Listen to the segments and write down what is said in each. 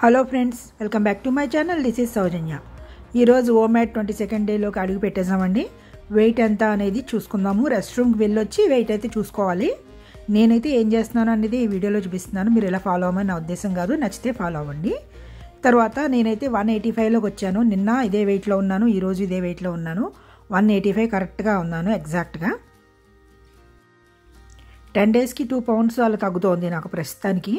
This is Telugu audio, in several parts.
hello friends welcome back to my channel this is Soujanya ఈరోజు ఓమ్యాట్ ట్వంటీ సెకండ్ డేలోకి అడుగు పెట్టేసామండి వెయిట్ ఎంత అనేది చూసుకుందాము రెస్ట్ రూమ్కి వెళ్ళొచ్చి వెయిట్ అయితే చూసుకోవాలి నేనైతే ఏం చేస్తున్నాను అనేది ఈ వీడియోలో చూపిస్తున్నాను మీరు ఎలా ఫాలో అవ్వమని నా ఉద్దేశం కాదు నచ్చితే ఫాలో అవ్వండి తర్వాత నేనైతే వన్ ఎయిటీ ఫైవ్లోకి వచ్చాను నిన్న ఇదే వెయిట్లో ఉన్నాను ఈరోజు ఇదే వెయిట్లో ఉన్నాను వన్ ఎయిటీ ఫైవ్ కరెక్ట్గా ఉన్నాను ఎగ్జాక్ట్గా టెన్ డేస్కి టూ పౌండ్స్ అలా తగ్గుతోంది నాకు ప్రస్తుతానికి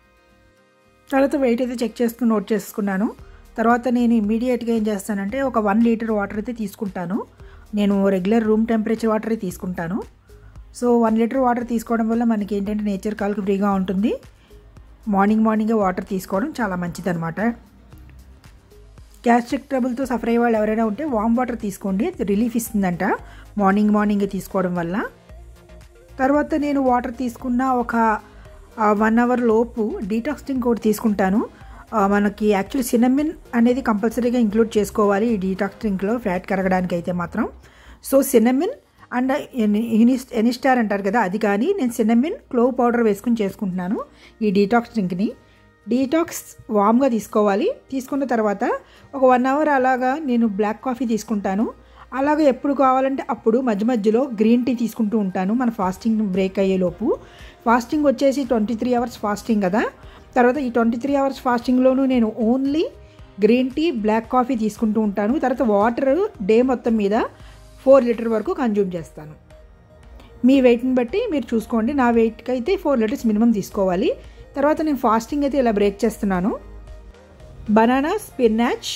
తర్వాత వెయిట్ అయితే చెక్ చేసుకుని నోట్ చేసుకున్నాను తర్వాత నేను ఇమీడియట్గా ఏం చేస్తానంటే ఒక వన్ లీటర్ వాటర్ అయితే తీసుకుంటాను నేను రెగ్యులర్ రూమ్ టెంపరేచర్ వాటర్ తీసుకుంటాను సో వన్ లీటర్ వాటర్ తీసుకోవడం వల్ల మనకి ఏంటంటే నేచర్ కాల్కి ఫ్రీగా ఉంటుంది మార్నింగ్ మార్నింగే వాటర్ తీసుకోవడం చాలా మంచిదన్నమాట గ్యాస్ట్రిక్ ట్రబుల్తో సఫర్ అయ్యే వాళ్ళు ఎవరైనా ఉంటే వామ్ వాటర్ తీసుకోండి రిలీఫ్ ఇస్తుందంట మార్నింగ్ మార్నింగే తీసుకోవడం వల్ల తర్వాత నేను వాటర్ తీసుకున్న ఒక వన్ అవర్ లోపు డీటాక్స్టింగ్ కూడా తీసుకుంటాను మనకి యాక్చువల్లీ సినమిన్ అనేది కంపల్సరీగా ఇంక్లూడ్ చేసుకోవాలి ఈ డీటాక్స్టింగ్లో ఫ్యాట్ కరగడానికి అయితే మాత్రం సో సినమిన్ అండ్ ఎనిస్టార్ అంటారు కదా అది కానీ నేను సినమిన్ క్లోవ్ పౌడర్ వేసుకుని చేసుకుంటున్నాను ఈ డీటాక్స్ డ్రింక్ని డీటాక్స్ వామ్గా తీసుకోవాలి తీసుకున్న తర్వాత ఒక వన్ అవర్ అలాగా నేను బ్లాక్ కాఫీ తీసుకుంటాను అలాగే ఎప్పుడు కావాలంటే అప్పుడు మధ్య మధ్యలో గ్రీన్ టీ తీసుకుంటూ ఉంటాను మన ఫాస్టింగ్ బ్రేక్ అయ్యేలోపు ఫాస్టింగ్ వచ్చేసి ట్వంటీ త్రీ అవర్స్ ఫాస్టింగ్ కదా తర్వాత ఈ ట్వంటీ త్రీ అవర్స్ ఫాస్టింగ్లోనూ నేను only green tea black coffee తీసుకుంటూ ఉంటాను తర్వాత వాటర్ డే మొత్తం మీద ఫోర్ లీటర్ వరకు కన్జ్యూమ్ చేస్తాను మీ వెయిట్ని బట్టి మీరు చూసుకోండి నా వెయిట్కి అయితే ఫోర్ లీటర్స్ మినిమం తీసుకోవాలి తర్వాత నేను ఫాస్టింగ్ అయితే ఇలా బ్రేక్ చేస్తున్నాను బనానా స్పినాచ్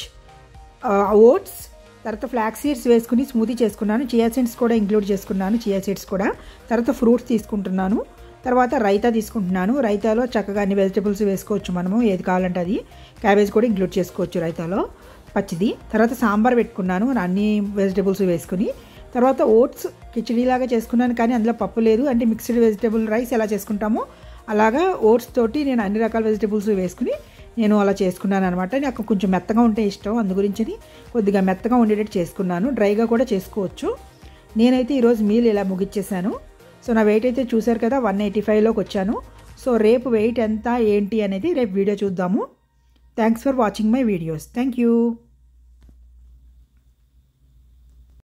ఓట్స్ తర్వాత ఫ్లాక్ సీడ్స్ వేసుకుని స్మూతీ చేసుకున్నాను చియా సీడ్స్ కూడా ఇంక్లూడ్ చేసుకున్నాను చియా సీడ్స్ కూడా తర్వాత ఫ్రూట్స్ తీసుకుంటున్నాను తర్వాత రైతా తీసుకుంటున్నాను రైతాలో చక్కగా అన్ని వెజిటబుల్స్ వేసుకోవచ్చు మనము ఏది కావాలంటే అది క్యాబేజ్ కూడా ఇంక్లూడ్ చేసుకోవచ్చు రైతాలో పచ్చిది తర్వాత సాంబార్ పెట్టుకున్నాను అన్ని వెజిటబుల్స్ వేసుకుని తర్వాత ఓట్స్ కిచడీలాగా చేసుకున్నాను కానీ అందులో పప్పు లేదు అంటే మిక్స్డ్ వెజిటబుల్ రైస్ ఎలా చేసుకుంటామో అలాగా ఓట్స్ తోటి నేను అన్ని రకాల వెజిటబుల్స్ వేసుకుని నేను అలా చేసుకున్నాను అనమాట నాకు కొంచెం మెత్తగా ఉంటే ఇష్టం అందు గురించి కొద్దిగా మెత్తగా ఉండేటట్టు చేసుకున్నాను డ్రైగా కూడా చేసుకోవచ్చు నేనైతే ఈరోజు మీల్ ఇలా ముగిచ్చేసాను సో నా వెయిట్ అయితే చూశారు కదా వన్ ఎయిటీ ఫైవ్లోకి వచ్చాను సో రేపు వెయిట్ ఎంత ఏంటి అనేది రేపు వీడియో చూద్దాము thanks for watching my videos thank you